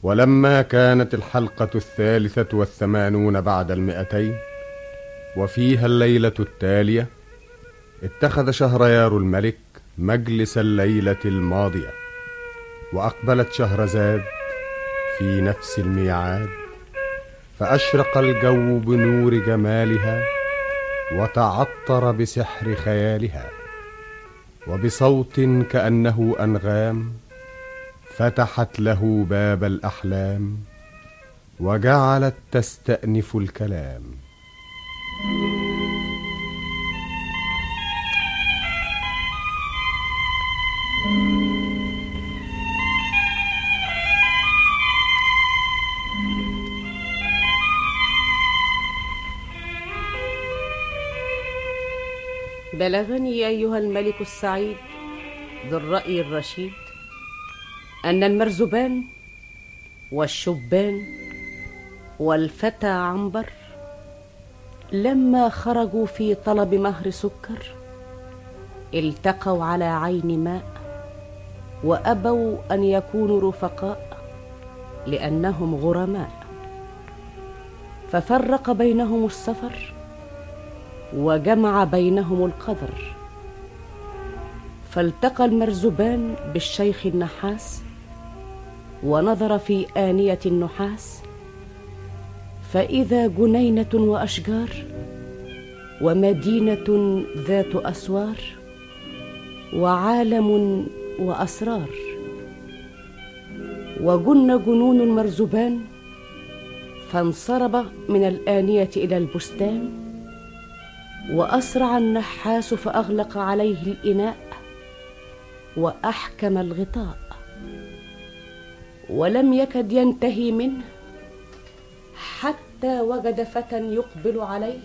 ولما كانت الحلقة الثالثة والثمانون بعد المئتين وفيها الليلة التالية اتخذ شهريار الملك مجلس الليلة الماضية وأقبلت شهرزاد في نفس الميعاد فأشرق الجو بنور جمالها وتعطر بسحر خيالها وبصوت كأنه أنغام فتحت له باب الأحلام وجعلت تستأنف الكلام بلغني أيها الملك السعيد ذو الرأي الرشيد أن المرزبان والشبان والفتى عنبر لما خرجوا في طلب مهر سكر التقوا على عين ماء وأبوا أن يكونوا رفقاء لأنهم غرماء ففرق بينهم السفر وجمع بينهم القدر فالتقى المرزبان بالشيخ النحاس ونظر في آنية النحاس فإذا جنينة وأشجار ومدينة ذات أسوار وعالم وأسرار وجن جنون المرزبان فانصرب من الآنية إلى البستان وأسرع النحاس فأغلق عليه الإناء وأحكم الغطاء ولم يكد ينتهي منه حتى وجد فتى يقبل عليه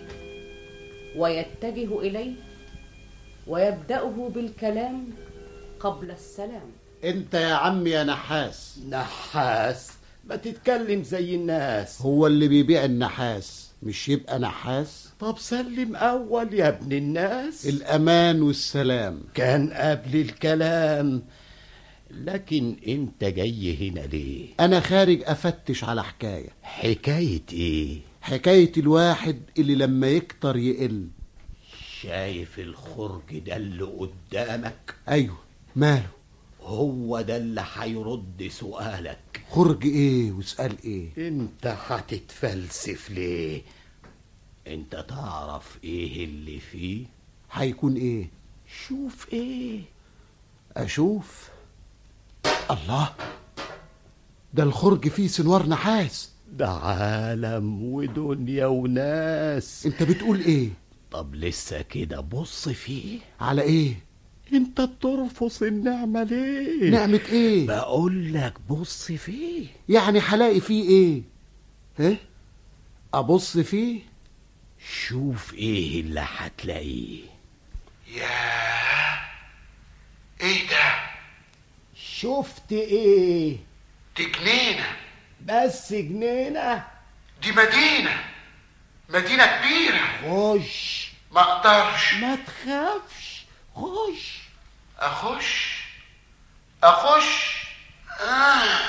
ويتجه إليه ويبدأه بالكلام قبل السلام انت يا عم يا نحاس نحاس ما تتكلم زي الناس هو اللي بيبيع النحاس مش يبقى نحاس طب سلم أول يا ابن الناس الأمان والسلام كان قبل الكلام لكن انت جاي هنا ليه أنا خارج أفتش على حكاية حكاية ايه حكاية الواحد اللي لما يكتر يقل شايف الخرج ده اللي قدامك أيوه ماله هو ده اللي هيرد سؤالك خرج إيه واسأل إيه انت هتتفلسف ليه انت تعرف ايه اللي فيه هيكون إيه شوف ايه أشوف الله ده الخرج فيه سنوار نحاس ده عالم ودنيا وناس انت بتقول ايه طب لسه كده بص فيه على ايه انت بترفض النعمة ليه نعمة ايه بقول لك بص فيه يعني هلاقي فيه ايه ها ابص فيه شوف ايه اللي هتلاقيه ياه ايه ده شفت ايه دي جنينة بس جنينة دي مدينة مدينة كبيرة خش ما اقدرش ما تخافش خش اخش اخش آه.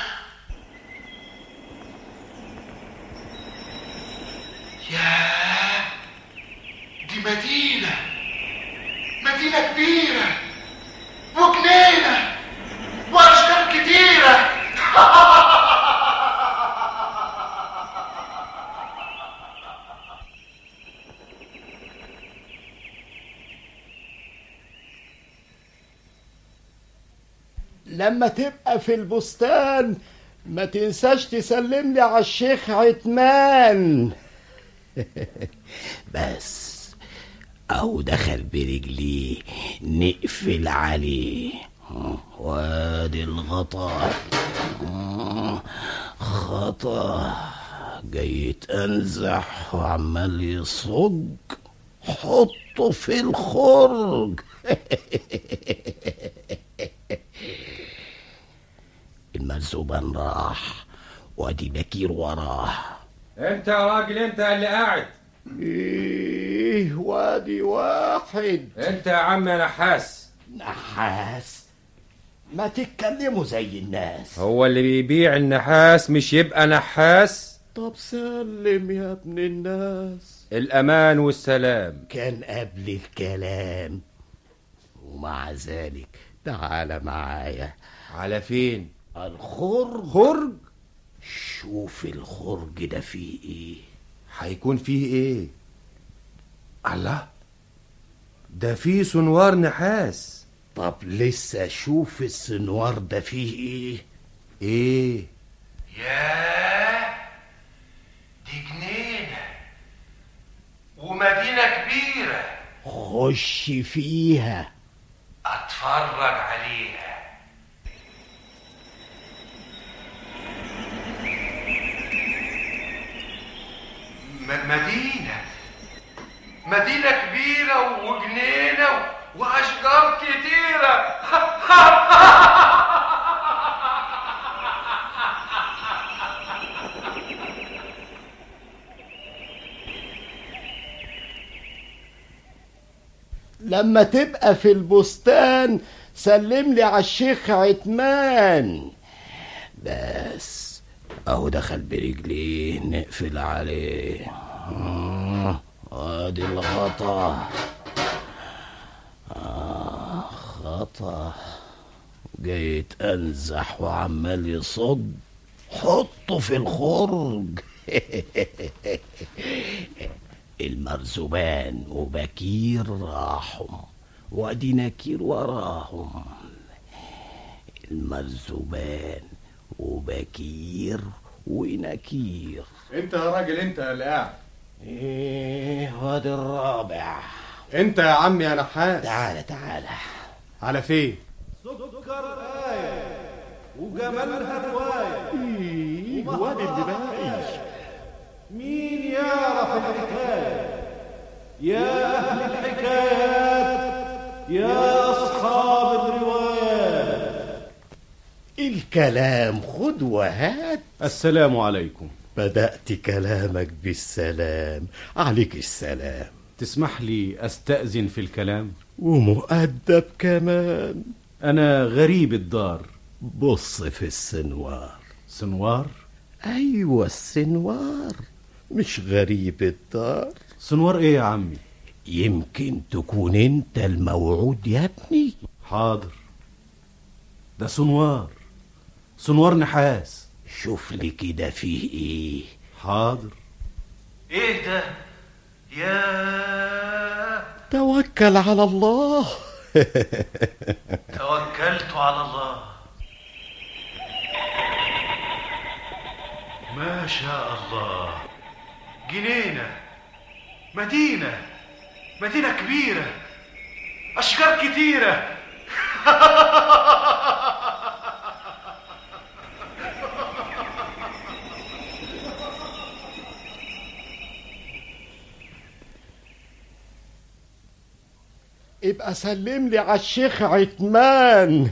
ياه دي مدينة مدينة كبيرة وجنينة واشجار كتيرة لما تبقى في البستان ما تنساش تسلم لي على الشيخ عتمان بس او دخل برجليه نقفل عليه وادي الغطا خطا جاي يتنزح وعمال يصج حطه في الخرج المرزوبان راح وادي بكير وراه انت يا راجل انت اللي قاعد ايه وادي واحد انت يا عم يا نحاس نحاس ما تتكلموا زي الناس هو اللي بيبيع النحاس مش يبقى نحاس طب سلم يا ابن الناس الأمان والسلام كان قبل الكلام ومع ذلك تعال معايا على فين الخرج خرج شوف الخرج ده فيه ايه هيكون فيه ايه الله ده فيه سنوار نحاس طب لسه شوف السنوار ده فيه ايه ايه ياه دي جنينة ومدينة كبيرة خش فيها اتفرج عليها م- مدينة مدينة كبيرة وجنينة وأشجار كتيرة لما تبقى في البستان سلم لي على الشيخ عتمان بس اهو دخل برجليه نقفل عليه آه، ادي الغطا آه خطا جاي انزح وعمال يصد حطه في الخرج المرزبان وبكير راحوا وادي نكير وراهم المرزبان وبكير ونكير انت يا راجل انت اللي قاعد ايه وادي الرابع انت يا عم يا نحاس تعالى تعالى على فين وادي الدبائش مين يعرف الحكاية يا أهل الحكايات يا أصحاب الروايات الكلام خد وهات السلام عليكم بدأت كلامك بالسلام عليك السلام تسمح لي أستأذن في الكلام ومؤدب كمان أنا غريب الدار بص في السنوار سنوار أيوة السنوار مش غريب الدار سنوار إيه يا عمي يمكن تكون انت الموعود يا ابني حاضر ده سنوار سنوار نحاس شوف لي كده فيه ايه حاضر ايه ده يا توكل على الله توكلت على الله ما شاء الله جنينة مدينة مدينة كبيرة أشجار كتيرة ابقى سلم لي على الشيخ عتمان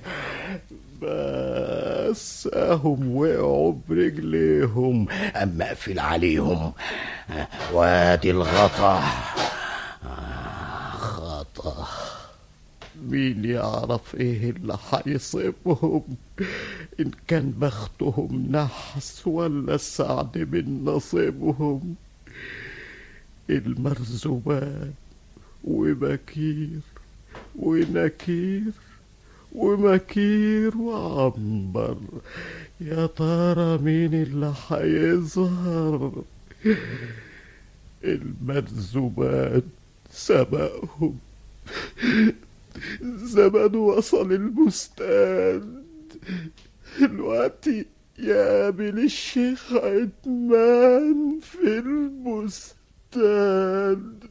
بس اهم وقعوا برجليهم اما اقفل عليهم وادي الغطا آه، غطا مين يعرف ايه اللي هيصيبهم ان كان بختهم نحس ولا السعد من نصيبهم المرزبان وبكير ونكير ومكير وعنبر يا ترى مين اللي هيظهر المرزبان سبقهم زمن وصل البستان دلوقتي يقابل الشيخ عتمان في البستان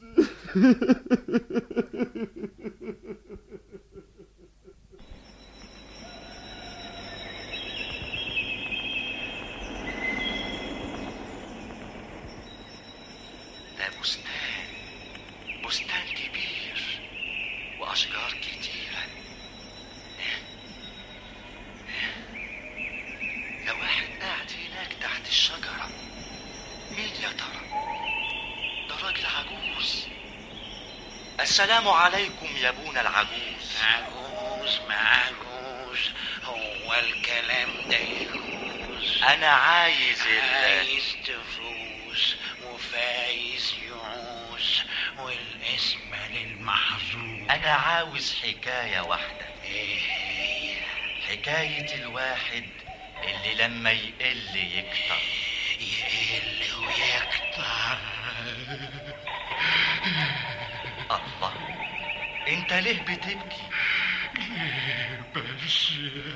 ده بستان بستان كبير وأشجار كتيرة ده واحد قاعد هناك تحت الشجرة مين يا ترى؟ ده راجل عجوز السلام عليكم يا ابونا العجوز عجوز ما عجوز ده يفوز انا عايز ال... عايز تفوز وفايز يعوز والاسم للمحظوظ انا عاوز حكاية واحدة ايه هي حكاية الواحد اللي لما يقل يكتر يقل ويكتر الله انت ليه بتبكي بس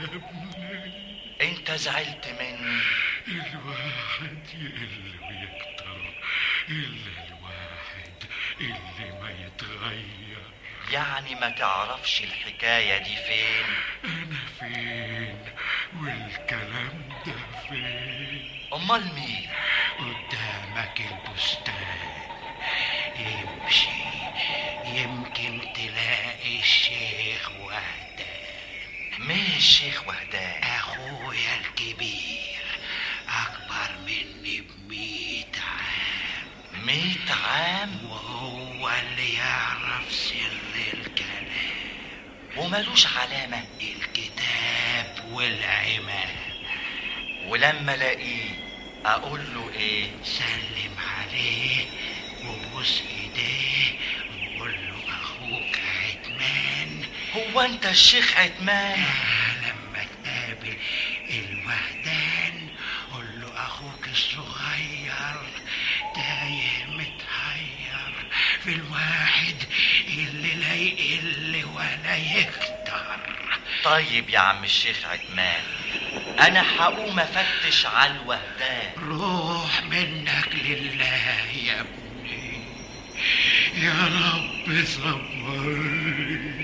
انت زعلت مني الواحد يقل ويكتر إلا الواحد اللي ما يتغير يعني ما تعرفش الحكاية دي فين أنا فين والكلام ده فين امال مين قدامك البستان امشي يمكن تلاقي الشيخ وهدان مين الشيخ وهدان أخويا الكبير أكبر مني بمية عام ميت عام وهو اللي يعرف سر الكلام وملوش علامة الكتاب والعماد ولما الاقيه اقول له ايه سلم عليه وبوس ايديه وقول له اخوك عتمان هو انت الشيخ عتمان آه لما تقابل الوهدان قول له اخوك الصغير تايه متحير في الواحد اللي لا يقل ولا يكتر طيب يا عم الشيخ عتمان انا هقوم افتش على الوهدان روح منك لله يا ابني يا رب صبرني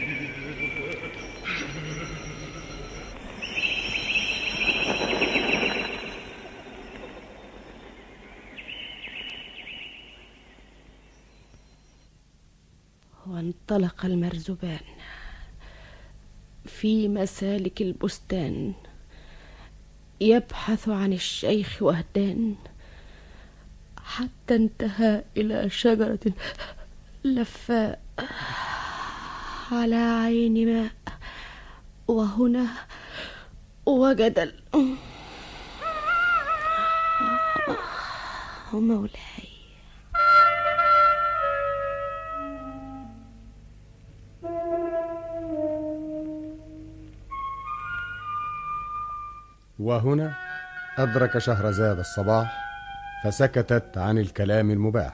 وانطلق المرزبان في مسالك البستان يبحث عن الشيخ وهدان حتى انتهى إلى شجرة لفاء على عين ماء وهنا وجد ال... مولاي وهنا أدرك شهرزاد الصباح فسكتت عن الكلام المباح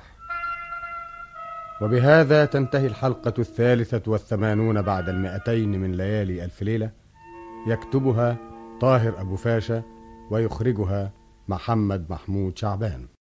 وبهذا تنتهي الحلقة الثالثة والثمانون بعد المئتين من ليالي ألف ليلة يكتبها طاهر أبو فاشا ويخرجها محمد محمود شعبان